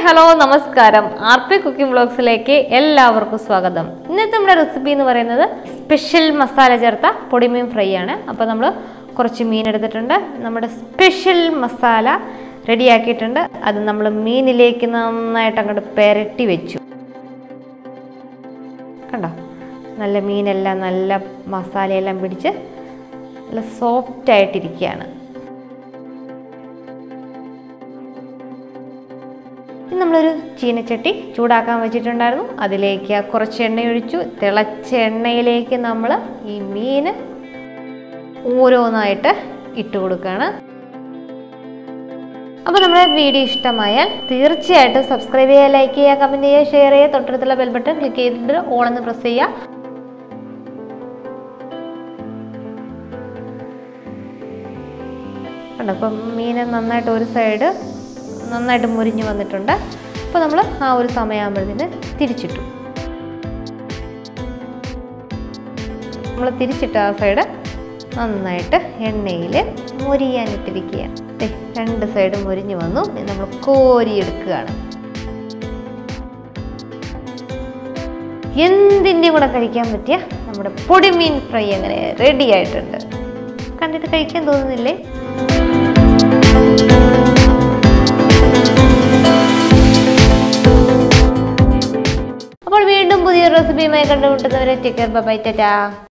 hello നമസ്കാരം R P cooking ബ്ലോഗ്സിലേക്ക് എല്ലാവർക്കും സ്വാഗതം ഇന്നത്തെ നമ്മുടെ റെസിപ്പി എന്ന് പറയുന്നത് സ്പെഷ്യൽ മസാല ചേർത്ത പൊടിമീൻ ഫ്രൈ ആണ് അപ്പോൾ നമ്മൾ കുറച്ച് മീൻ എടുത്തിട്ടുണ്ട് നമ്മുടെ സ്പെഷ്യൽ മസാല റെഡിയാക്കിയിട്ടുണ്ട് അത് നമ്മൾ മീനിലേക്ക് നന്നായിട്ട് അങ്ങോട്ട് പെരട്ടി വെച്ചു കണ്ടോ നല്ല മീനെല്ലാം നല്ല മസാലയെല്ലാം പിടിച്ച് നല്ല സോഫ്റ്റ് ആയിട്ടിരിക്കുകയാണ് ഇനി നമ്മളൊരു ചീനച്ചട്ടി ചൂടാക്കാൻ വെച്ചിട്ടുണ്ടായിരുന്നു അതിലേക്ക് കുറച്ച് എണ്ണ ഒഴിച്ചു തിളച്ച എണ്ണയിലേക്ക് നമ്മൾ ഈ മീൻ ഓരോന്നായിട്ട് ഇട്ട് കൊടുക്കുകയാണ് അപ്പോൾ നമ്മുടെ വീഡിയോ ഇഷ്ടമായാൽ തീർച്ചയായിട്ടും സബ്സ്ക്രൈബ് ചെയ്യുക ലൈക്ക് ചെയ്യുക കമൻറ്റ് ചെയ്യുക ഷെയർ ചെയ്യുക തൊട്ടടുത്തുള്ള ബെൽ ബട്ടൺ ക്ലിക്ക് ചെയ്തിട്ട് ഓളെന്ന് പ്രസ് ചെയ്യുക കണ്ടോ അപ്പം മീൻ നന്നായിട്ട് ഒരു സൈഡ് നന്നായിട്ട് മുരിഞ്ഞ് വന്നിട്ടുണ്ട് അപ്പോൾ നമ്മൾ ആ ഒരു സമയമാകുമ്പോഴത്തേന് തിരിച്ചിട്ടു നമ്മൾ തിരിച്ചിട്ട് ആ സൈഡ് നന്നായിട്ട് എണ്ണയിൽ മുരിയാനിട്ടിരിക്കുക ദേ, രണ്ട് സൈഡും മുരിഞ്ഞ് വന്നു ഇനി നമ്മൾ കോരിയെടുക്കുകയാണ് എന്തിൻ്റെ കൂടെ കഴിക്കാൻ പറ്റിയ നമ്മുടെ പൊടിമീൻ ഫ്രൈ അങ്ങനെ റെഡി ആയിട്ടുണ്ട് കണ്ടിട്ട് കഴിക്കാൻ തോന്നുന്നില്ലേ അപ്പോൾ വീണ്ടും പുതിയ റെസിപ്പിയുമായി കണ്ടുമുട്ടുന്നവരെ ടേക്ക് കെയർ ബൈ ടാറ്റാ